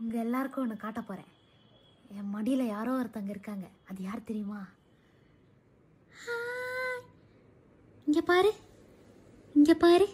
உங்க எல்லாருக்கும் ஒன்று காட்ட போறேன் என் மடியில யாரோ ஒருத்தங்க இருக்காங்க அது யார் தெரியுமா ஹாய். இங்க பாரு இங்க பாரு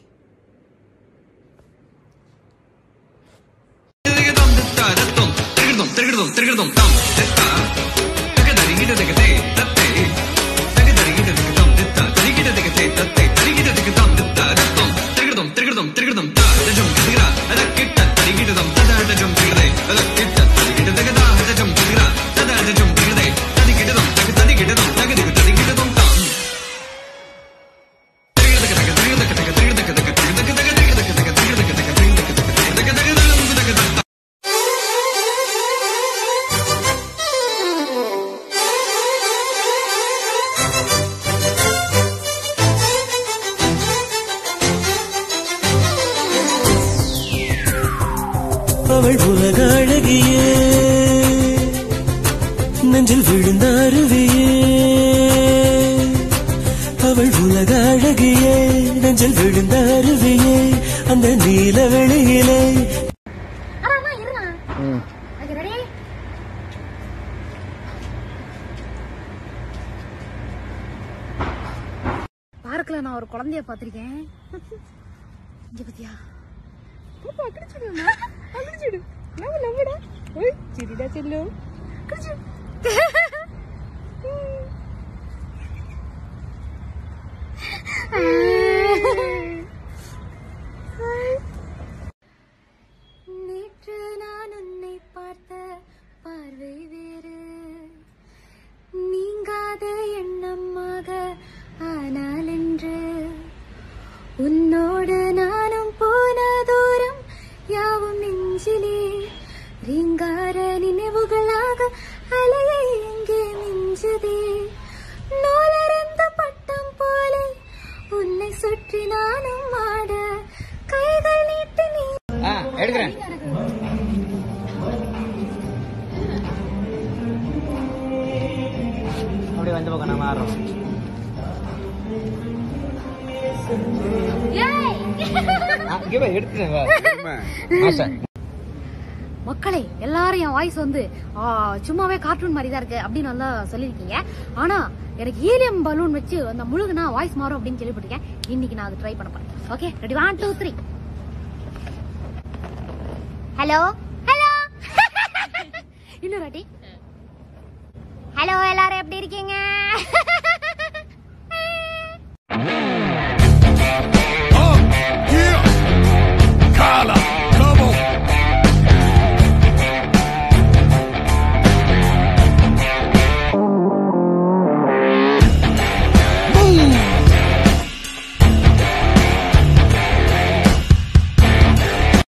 அவள் உலக அழகியே நெஞ்சில் விழுந்த அருவியே அவள் உலக அழகியே நெஞ்சில் விழுந்த அருவியே அந்த நீல வெளியிலே அண்ணா அண்ணா இருண்ணா ஓகே ரெடி பார்க்கல நான் ஒரு குழந்தைய பார்த்திருக்கேன் இங்க பத்தியா நேற்று நான் உன்னை பார்த்த பார்வை வேறு நீங்காத எண்ணமாக ஆனால் என்று உன்னோடு நானும் போன தூரம் யாவும் நெஞ்சிலே ரீங்கார நினைவுகளாக அலையை எங்கே மிஞ்சுதே நூலறந்த பட்டம் போல உன்னை சுற்றி நானும் ஆட கைகள் நீட்டி நீ ஆ எடுக்கிறேன் அப்படியே வந்து பக்கம் நம்ம ஆடுறோம் இங்கே எடுத்துறேன் வா ஆசை மக்களே எல்லாரும் என் வாய்ஸ் வந்து ஆ, சும்மாவே கார்ட்டூன் மாதிரி தான் இருக்கு அப்படின்னு நல்லா சொல்லியிருக்கீங்க ஆனா எனக்கு ஹீலியம் பலூன் வச்சு அந்த முழுகுனா வாய்ஸ் மாறும் அப்படின்னு கேள்விப்பட்டிருக்கேன் இன்னைக்கு நான் அதை ட்ரை பண்ண போறேன் okay ready one two three hello hello இன்னொரு வாட்டி ஹலோ எல்லாரும் எப்படி இருக்கீங்க